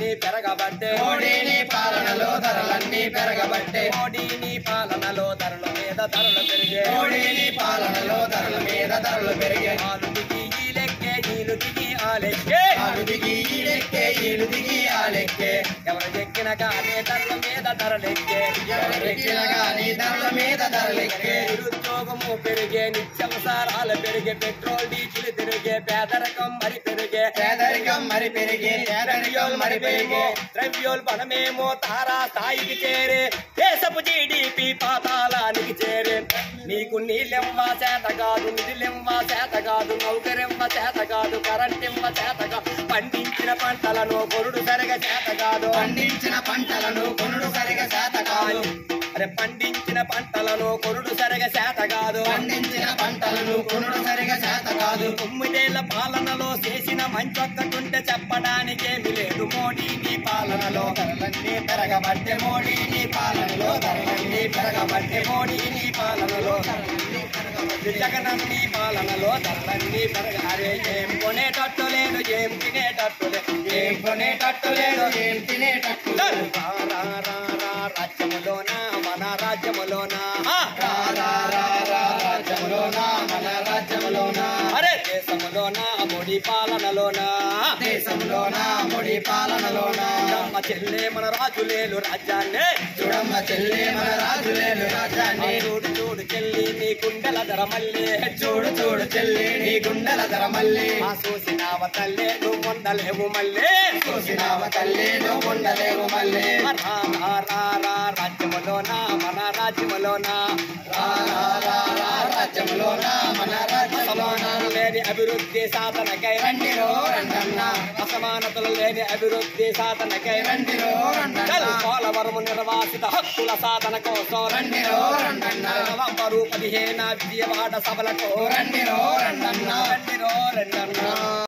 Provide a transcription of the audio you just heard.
ధరలన్నీ పెరగబట్టే మోడీని పాలనలో ధరలన్నీ పెరగబట్టే మోడీని పాలనలో ధరల మీద ధరలు పెరిగే మోడీని పాలనలో ధరల మీద ధరలు పెరిగే ఆలు దిగి ఈ లెక్కే నీళ్ళు దిగి ఆ లెక్కే ఆడు దిగి ఈడెక్కే ఈడు దిగి ఆలెక్కే ఎవరు ఎక్కిన కానీ ధరల మీద ధరలెక్కే ఎవరెక్కిన గాని ధరల మీద ధరలెక్కే నిరుద్యోగము పెరిగే నిత్యావసరాలు పెరిగే పెట్రోల్ డీజిల్ తిరిగే పేదరికం మరి పెరిగే పేదరికం మరి పెరిగే పేదరికం మరి పెరిగే ద్రవ్యోల్బణమేమో తారా స్థాయికి చేరే దేశపు జీడిపి పాతాళానికి చేరే నీకు నీళ్ళెమ్మ చేత కాదు నిధులెమ్మ చేత కాదు నౌకరెమ్మ చేత కాదు కరెంటెమ్మ చేత కాదు పండించిన పంటలను కొరుడు సరిగా చేత కాదు పండించిన పంటలను కొనుడు సరిగా శాత కాదు అరే పండించిన పంటలను కొరుడు సరిగా చేత కాదు పండించిన పంటలను కొనుడు సరిగా శాత కాదు తొమ్మిదేళ్ల పాలనలో చేసిన మంచొక్కటుంటే చెప్పడానికేమి లేదు మోడీ నీ పాలనలో ధరలన్నీ పెరగబట్టే మోడీ నీ పాలనలో ధరలన్నీ పెరగబట్టే మోడీ నీ పాలనలో జగన్ నీ పాలనలో ధరలన్నీ పెరగారే ఏం కొనేటట్టు లేదు ఏం తినేటట్టు లేదు ఏం కొనేటట్టు లేదు ఏం తినేటట్టు లేదు. రా, రా, రా, రా, రాజ్యములోన మన రాజ్యములోన ఆ! రా, రా, రా, రా, రాజ్యములోన మన రాజ్యములోన అరే దేశములోన మోడీ పాలనలోన దేశంలోన ముడి పాలనలోన అమ్మ చెల్లె మన రాజులేలు రాజ్యాన్ని చూడమ్మ చెల్లి మన రాజులేలు రాజ్యాన్ని చూడు చూడు చెల్లి నీ గుండెల ధర మళ్ళీ చూడు చూడు చెల్లి నీ గుండెల ధర మళ్ళీ ఆ చూసినావ తల్లే నువ్వు పొందలేవు మళ్ళీ చూసినావ తల్లి నువ్వు ఉండలేవు మళ్ళీ రా, రా, రా, రా, రాజ్యములోన మన రాజ్యములోన రా, రా, రా, రా, రాజ్యములోన మన రాజ్యములోన అసమానతలు లేని అభివృద్ధి సాధనకై రండిరో రండన్న అసమానతలు లేని అభివృద్ధి సాధనకై రండిరో రండన్న పోలవరము నిర్వాసిత హక్కుల సాధన కోసం రండిరో రండన్న నవంబరు పదిహేన విజయవాడ సభలకు రండిరో రండన్న రండిరో రెండన్నా